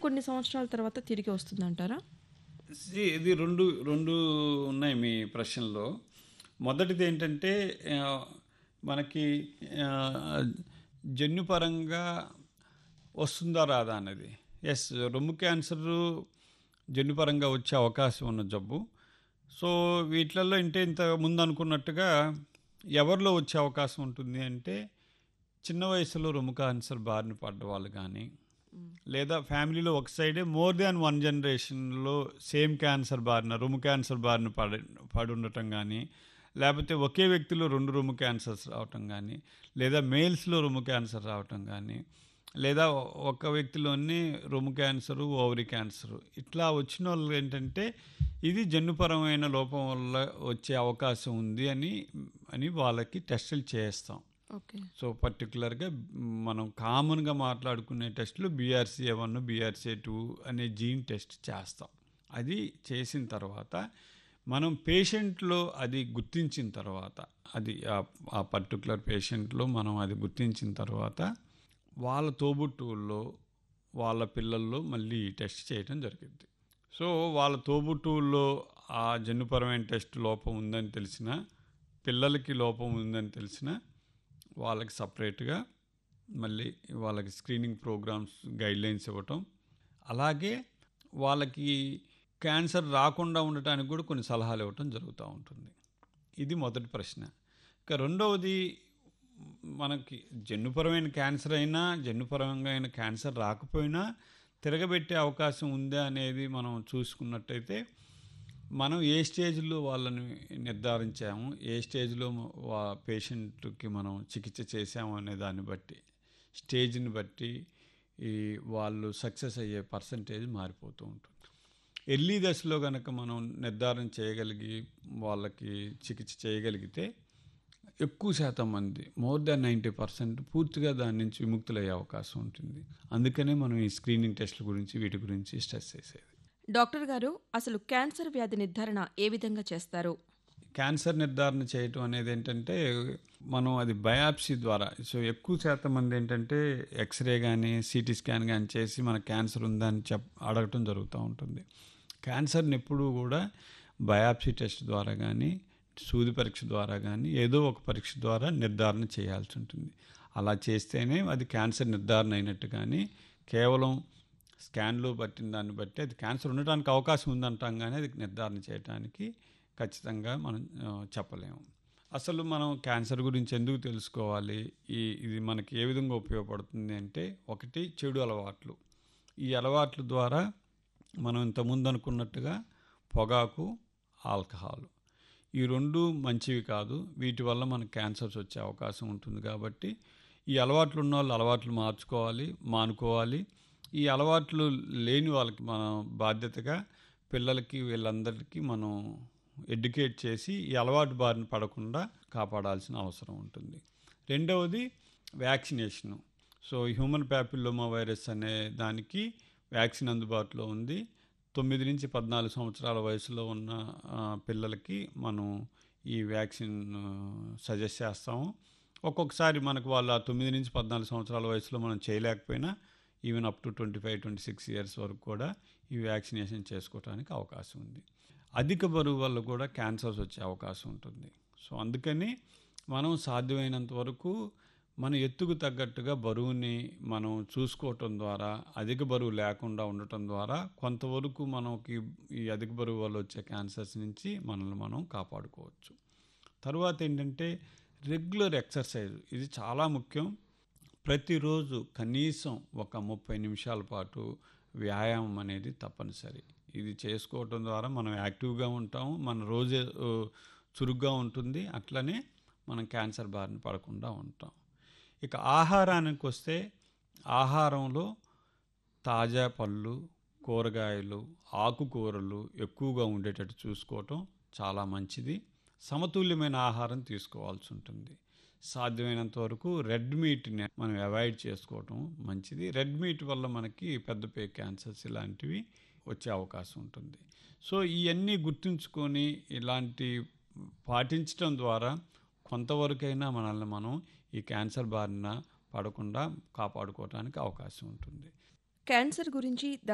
కొన్ని సంవత్సరాల తర్వాత తిరిగి వస్తుందంటారా See, ఇది రెండు రెండు ఉన్నాయి మీ ప్రశ్నలో మొదటిది ఏంటంటే ఆ, మనకి ఆ, జన్యుపరంగా వస్తుందా రాదా అనేది ఎస్ రొమ్ము క్యాన్సర్ జన్యుపరంగా వచ్చే అవకాశం ఉన్న జబ్బు సో వీటిలలో అంటే ఇంత ముందు అనుకున్నట్టుగా ఎవరిలో వచ్చే అవకాశం ఉంటుంది అంటే చిన్న వయసులో రొమ్ము క్యాన్సర్ బారిన పడ్డ వాళ్ళు కానీ లేదా ఫ్యామిలీలో ఒక సైడే మోర్ దాన్ వన్ జనరేషన్లో సేమ్ క్యాన్సర్ బారిన రొమ్ము క్యాన్సర్ బారిన పడి పడి ఉండటం కానీ లేకపోతే ఒకే వ్యక్తిలో రెండు రొమ్ము క్యాన్సర్స్ రావటం కానీ లేదా మేల్స్లో రొమ్ము క్యాన్సర్ రావటం కానీ లేదా ఒక వ్యక్తిలోని రొమ్ము క్యాన్సరు ఓవరీ క్యాన్సరు ఇట్లా వచ్చిన వాళ్ళు ఏంటంటే ఇది జన్యుపరమైన లోపం వల్ల వచ్చే అవకాశం ఉంది అని అని వాళ్ళకి టెస్టులు చేస్తాం ఓకే సో పర్టికులర్గా మనం కామన్గా మాట్లాడుకునే టెస్టులు బీఆర్సీఏ వన్ బీఆర్సీఏ టూ అనే జీన్ టెస్ట్ చేస్తాం అది చేసిన తర్వాత మనం పేషెంట్లో అది గుర్తించిన తర్వాత అది ఆ- ఆ పర్టికులర్ పేషెంట్లో మనం అది గుర్తించిన తర్వాత వాళ్ళ తోబుట్టువుల్లో వాళ్ళ పిల్లల్లో మళ్ళీ ఈ టెస్ట్ చేయడం జరిగింది సో వాళ్ళ తోబుట్టువుల్లో ఆ జన్యుపరమైన టెస్ట్ లోపం ఉందని తెలిసిన పిల్లలకి లోపం ఉందని తెలిసిన వాళ్ళకి సపరేట్గా మళ్ళీ వాళ్ళకి స్క్రీనింగ్ ప్రోగ్రామ్స్ గైడ్లైన్స్ ఇవ్వటం అలాగే వాళ్ళకి క్యాన్సర్ రాకుండా ఉండటానికి కూడా కొన్ని సలహాలు ఇవ్వటం జరుగుతూ ఉంటుంది ఇది మొదటి ప్రశ్న ఇక రెండవది మనకి జన్యుపరమైన క్యాన్సర్ అయినా జన్యుపరమైన క్యాన్సర్ రాకపోయినా తిరగబెట్టే అవకాశం ఉందా అనేది మనం చూసుకున్నట్టయితే మనం ఏ స్టేజ్లో వాళ్ళని నిర్ధారించాము ఏ స్టేజ్లో వా పేషెంట్కి మనం చికిత్స చేసాము అనే దాన్ని బట్టి స్టేజ్ని బట్టి ఈ వాళ్ళు సక్సెస్ అయ్యే పర్సంటేజ్ మారిపోతూ ఉంటుంది ఎర్లీ దశలో కనుక మనం నిర్ధారణ చేయగలిగి వాళ్ళకి చికిత్స చేయగలిగితే ఎక్కువ శాతం మంది మోర్ దాన్ నైంటీ పర్సెంట్ పూర్తిగా దాని నుంచి విముక్తులయ్యే అవకాశం ఉంటుంది అందుకనే మనం ఈ స్క్రీనింగ్ టెస్ట్ల గురించి వీటి గురించి స్ట్రెస్ చేసేది డాక్టర్ గారు అసలు క్యాన్సర్ వ్యాధి నిర్ధారణ ఏ విధంగా చేస్తారు క్యాన్సర్ నిర్ధారణ చేయటం అనేది ఏంటంటే మనం అది బయాప్సీ ద్వారా సో ఎక్కువ శాతం మంది ఏంటంటే ఎక్స్రే కానీ సిటీ స్కాన్ కానీ చేసి మన క్యాన్సర్ ఉందా అని చెప్ అడగటం జరుగుతూ ఉంటుంది క్యాన్సర్ని ఎప్పుడూ కూడా బయాప్సీ టెస్ట్ ద్వారా కానీ సూది పరీక్ష ద్వారా కానీ ఏదో ఒక పరీక్ష ద్వారా నిర్ధారణ చేయాల్సి ఉంటుంది అలా చేస్తేనే అది క్యాన్సర్ నిర్ధారణ అయినట్టు కానీ కేవలం స్కాన్లో పట్టిన దాన్ని బట్టి అది క్యాన్సర్ ఉండటానికి అవకాశం ఉందంటాం కానీ అది నిర్ధారణ చేయడానికి ఖచ్చితంగా మనం ఆ, చెప్పలేము అసలు మనం క్యాన్సర్ గురించి ఎందుకు తెలుసుకోవాలి ఈ ఇది మనకి ఏ విధంగా ఉపయోగపడుతుంది అంటే ఒకటి చెడు అలవాట్లు ఈ అలవాట్ల ద్వారా మనం ఇంతకుముందు అనుకున్నట్టుగా పొగాకు ఆల్కహాల్ ఈ రెండు మంచివి కాదు వీటి వల్ల మనకు క్యాన్సర్స్ వచ్చే అవకాశం ఉంటుంది కాబట్టి ఈ అలవాట్లు ఉన్న వాళ్ళు అలవాట్లు మార్చుకోవాలి మానుకోవాలి ఈ అలవాట్లు లేని వాళ్ళకి మనం బాధ్యతగా పిల్లలకి వీళ్ళందరికీ మనం ఎడ్యుకేట్ చేసి ఈ అలవాటు బారిన పడకుండా కాపాడాల్సిన అవసరం ఉంటుంది రెండవది vaccination so human papilloma virus అనే దానికి వ్యాక్సిన్ అందుబాటులో ఉంది తొమ్మిది నుంచి పద్నాలుగు సంవత్సరాల వయసులో ఉన్న ఆ, పిల్లలకి మనం ఈ వ్యాక్సిన్ సజెస్ట్ చేస్తాము ఒక్కొక్కసారి మనకు వాళ్ళ తొమ్మిది నుంచి పద్నాలుగు సంవత్సరాల వయసులో మనం చేయలేకపోయినా even up to twenty five twenty six years వరకు కూడా ఈ వ్యాక్సినేషన్ చేసుకోవడానికి అవకాశం ఉంది అధిక బరువు వల్ల కూడా క్యాన్సర్స్ వచ్చే అవకాశం ఉంటుంది సో అందుకని మనం సాధ్యమైనంత వరకు మన ఎత్తుకు తగ్గట్టుగా బరువుని మనం చూసుకోవటం ద్వారా అధిక బరువు లేకుండా ఉండటం ద్వారా కొంతవరకు మనకి ఈ అధిక బరువు వల్ల వచ్చే క్యాన్సర్స్ నుంచి మనల్ని మనం కాపాడుకోవచ్చు తర్వాత ఏంటంటే రెగ్యులర్ ఎక్సర్సైజ్ ఇది చాలా ముఖ్యం ప్రతిరోజు కనీసం ఒక ముప్పై నిమిషాల పాటు వ్యాయామం అనేది తప్పనిసరి ఇది చేసుకోవటం ద్వారా మనం యాక్టివ్గా ఉంటాము మన రోజు ఆ, చురుగ్గా ఉంటుంది అట్లనే మనం క్యాన్సర్ బారిన పడకుండా ఉంటాం ఇక ఆహారానికి వస్తే ఆహారంలో తాజా పళ్ళు కూరగాయలు ఆకుకూరలు ఎక్కువగా ఉండేటట్టు చూసుకోవటం చాలా మంచిది సమతుల్యమైన ఆహారం తీసుకోవాల్సి ఉంటుంది సాధ్యమైనంత వరకు రెడ్ మీట్ని మనం అవాయిడ్ చేసుకోవటం మంచిది రెడ్ మీట్ వల్ల మనకి పెద్ద పే క్యాన్సర్స్ ఇలాంటివి వచ్చే అవకాశం ఉంటుంది సో ఇవన్నీ గుర్తుంచుకొని ఇలాంటి పాటించడం ద్వారా కొంతవరకైనా మనల్ని మనం ఈ క్యాన్సర్ బారిన పడకుండా కాపాడుకోవడానికి అవకాశం ఉంటుంది క్యాన్సర్ గురించి